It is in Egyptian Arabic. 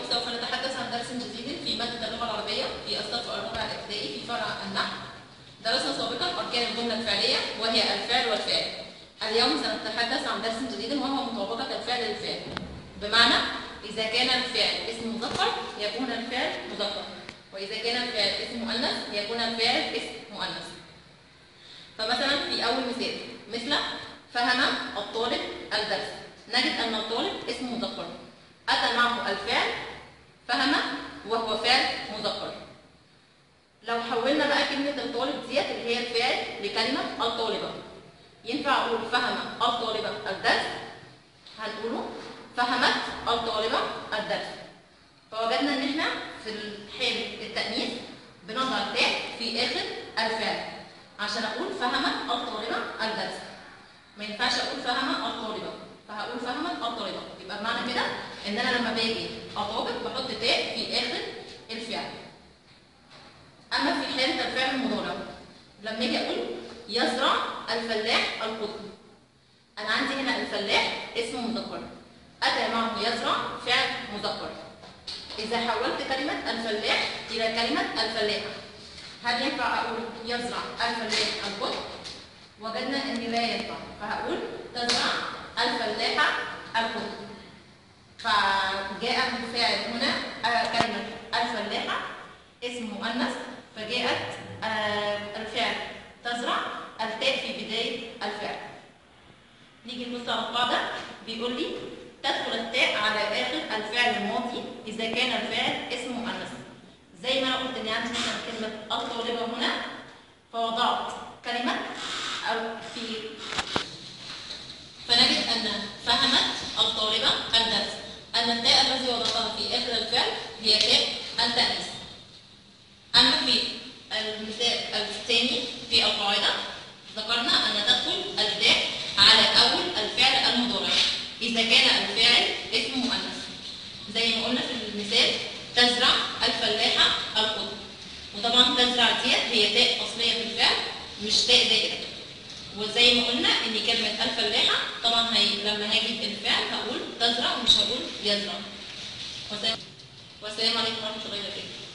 سوف نتحدث عن درس جديد في مادة اللغة العربية في الصف الرابع الابتدائي في فرع النحو. درسنا سابقا أركان الجملة الفعلية وهي الفعل والفعل. اليوم سنتحدث عن درس جديد وهو مطابقة الفعل للفعل. بمعنى إذا كان الفعل اسم مذكر يكون الفعل مذكر، وإذا كان الفعل اسم مؤنث يكون الفعل اسم مؤنث. فمثلا في أول مثال مثل فهم الطالب الدرس نجد أن الطالب اسم مذكر أتى معه الفعل فهم وهو فعل مذكر لو حولنا بقى كلمة الطالب ديت اللي هي الفعل لكلمة الطالبة ينفع أقول فهم الطالبة الدرس هنقوله فهمت الطالبة الدرس فوجدنا إن إحنا في حالة التأنيث بنضع التاء في آخر الفعل عشان أقول فهمت الطالبة الدرس ما ينفعش أقول فهم الطالبة فهقول فهمت الطالبة يبقى بمعنى كده ان انا لما باجي اطابق بحط تاء في اخر الفعل اما في حاله الفعل المضارع لما اجي اقول يزرع الفلاح القطن انا عندي هنا الفلاح اسم مذكر اتى معه يزرع فعل مذكر اذا حولت كلمه الفلاح الى كلمه الفلاحه هل ينفع اقول يزرع الفلاح القطن وجدنا ان لا ينفع فهقول تزرع الفلاحه القطن فجاء الفاعل هنا كلمة الفلاحة اسم مؤنث فجاءت الفعل تزرع التاء في بداية الفعل نيجي نبص على القاعدة بيقول لي تدخل التاء على آخر الفعل الماضي إذا كان الفعل اسم مؤنث زي ما أنا قلت إن عندي مثلا كلمة الطالبة هنا فوضعت كلمة أو في فنجد أن فهمت الطالبة الدرس أن التاء الذي وضعتها في آخر الفعل هي تاء التأنيث. أما في المثال الثاني في القاعدة ذكرنا أن تدخل التاء على أول الفعل المضارع إذا كان الفاعل اسم مؤنث. زي ما قلنا في المثال تزرع الفلاحة القطن. وطبعا تزرع ديت هي تاء أصلية في الفعل مش تاء زائدة. وزي ما قلنا ان كلمه الفلاحه طبعا هي لما هاجي الفعل هقول تزرع ومش هقول يزرع والسلام عليكم ورحمه الله وبركاته